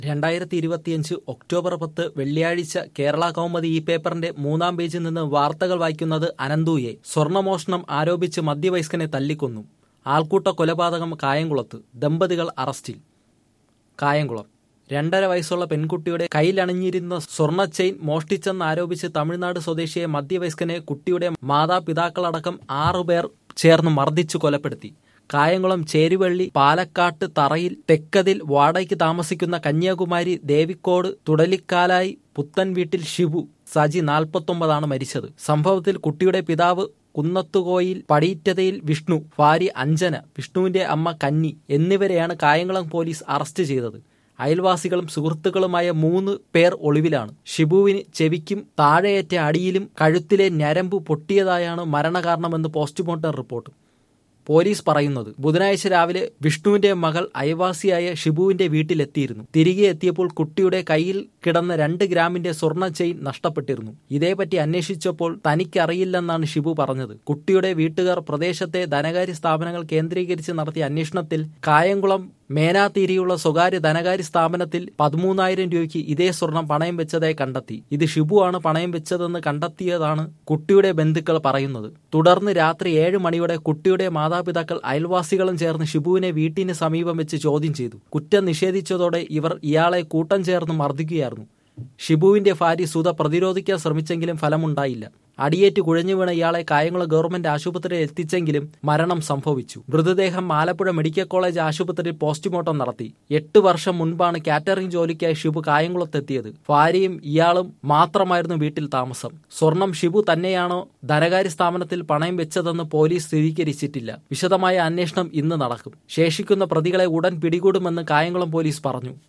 രണ്ടായിരത്തി ഇരുപത്തിയഞ്ച് ഒക്ടോബർ പത്ത് വെള്ളിയാഴ്ച കേരള കൗമുദി ഈ പേപ്പറിന്റെ മൂന്നാം പേജിൽ നിന്ന് വാർത്തകൾ വായിക്കുന്നത് അനന്തുയെ സ്വർണമോഷണം ആരോപിച്ച് മധ്യവയസ്കനെ തല്ലിക്കൊന്നു ആൾക്കൂട്ട കൊലപാതകം കായംകുളത്ത് ദമ്പതികൾ അറസ്റ്റിൽ കായംകുളം രണ്ടര വയസ്സുള്ള പെൺകുട്ടിയുടെ കയ്യിലണിഞ്ഞിരുന്ന സ്വർണ്ണ ചെയിൻ മോഷ്ടിച്ചെന്നാരോപിച്ച് തമിഴ്നാട് സ്വദേശിയെ മധ്യവയസ്കനെ കുട്ടിയുടെ മാതാപിതാക്കളടക്കം ആറുപേർ ചേർന്ന് മർദ്ദിച്ചു കൊലപ്പെടുത്തി കായംകുളം ചേരുവള്ളി പാലക്കാട്ട് തറയിൽ തെക്കതിൽ വാടകയ്ക്ക് താമസിക്കുന്ന കന്യാകുമാരി ദേവിക്കോട് തുടലിക്കാലായി പുത്തൻ വീട്ടിൽ ഷിബു സജി നാൽപ്പത്തൊമ്പതാണ് മരിച്ചത് സംഭവത്തിൽ കുട്ടിയുടെ പിതാവ് കുന്നത്തുകോയിൽ പടീറ്റതയിൽ വിഷ്ണു ഭാര്യ അഞ്ജന വിഷ്ണുവിന്റെ അമ്മ കന്നി എന്നിവരെയാണ് കായംകുളം പോലീസ് അറസ്റ്റ് ചെയ്തത് അയൽവാസികളും സുഹൃത്തുക്കളുമായ മൂന്ന് പേർ ഒളിവിലാണ് ഷിബുവിന് ചെവിക്കും താഴെയേറ്റ അടിയിലും കഴുത്തിലെ ഞരമ്പ് പൊട്ടിയതായാണ് മരണകാരണമെന്ന് പോസ്റ്റ്മോർട്ടം റിപ്പോർട്ട് പോലീസ് പറയുന്നത് ബുധനാഴ്ച രാവിലെ വിഷ്ണുവിന്റെ മകൾ അയൽവാസിയായ ഷിബുവിന്റെ വീട്ടിലെത്തിയിരുന്നു തിരികെ എത്തിയപ്പോൾ കുട്ടിയുടെ കയ്യിൽ കിടന്ന രണ്ട് ഗ്രാമിന്റെ സ്വർണ്ണ ചെയിൻ നഷ്ടപ്പെട്ടിരുന്നു ഇതേപ്പറ്റി അന്വേഷിച്ചപ്പോൾ തനിക്കറിയില്ലെന്നാണ് ഷിബു പറഞ്ഞത് കുട്ടിയുടെ വീട്ടുകാർ പ്രദേശത്തെ ധനകാര്യ സ്ഥാപനങ്ങൾ കേന്ദ്രീകരിച്ച് നടത്തിയ അന്വേഷണത്തിൽ കായംകുളം മേനാതീരിയുള്ള സ്വകാര്യ ധനകാര്യ സ്ഥാപനത്തിൽ പതിമൂന്നായിരം രൂപയ്ക്ക് ഇതേ സ്വർണം പണയം വെച്ചതായി കണ്ടെത്തി ഇത് ഷിബുവാണ് പണയം വെച്ചതെന്ന് കണ്ടെത്തിയതാണ് കുട്ടിയുടെ ബന്ധുക്കൾ പറയുന്നത് തുടർന്ന് രാത്രി ഏഴ് മണിയോടെ കുട്ടിയുടെ മാതാപിതാക്കൾ അയൽവാസികളും ചേർന്ന് ഷിബുവിനെ വീട്ടിന് സമീപം വെച്ച് ചോദ്യം ചെയ്തു കുറ്റം നിഷേധിച്ചതോടെ ഇവർ ഇയാളെ കൂട്ടം ചേർന്ന് മർദ്ദിക്കുകയായിരുന്നു ഷിബുവിന്റെ ഭാര്യ സുധ പ്രതിരോധിക്കാൻ ശ്രമിച്ചെങ്കിലും ഫലമുണ്ടായില്ല അടിയേറ്റ് കുഴഞ്ഞു വീണ ഇയാളെ കായംകുളം ഗവൺമെന്റ് ആശുപത്രിയിൽ എത്തിച്ചെങ്കിലും മരണം സംഭവിച്ചു മൃതദേഹം ആലപ്പുഴ മെഡിക്കൽ കോളേജ് ആശുപത്രിയിൽ പോസ്റ്റ്മോർട്ടം നടത്തി എട്ട് വർഷം മുൻപാണ് കാറ്ററിംഗ് ജോലിക്കായി ഷിബു കായംകുളത്തെത്തിയത് ഭാര്യയും ഇയാളും മാത്രമായിരുന്നു വീട്ടിൽ താമസം സ്വർണം ഷിബു തന്നെയാണോ ധനകാര്യ സ്ഥാപനത്തിൽ പണയം വെച്ചതെന്ന് പോലീസ് സ്ഥിരീകരിച്ചിട്ടില്ല വിശദമായ അന്വേഷണം ഇന്ന് നടക്കും ശേഷിക്കുന്ന പ്രതികളെ ഉടൻ പിടികൂടുമെന്ന് കായംകുളം പോലീസ് പറഞ്ഞു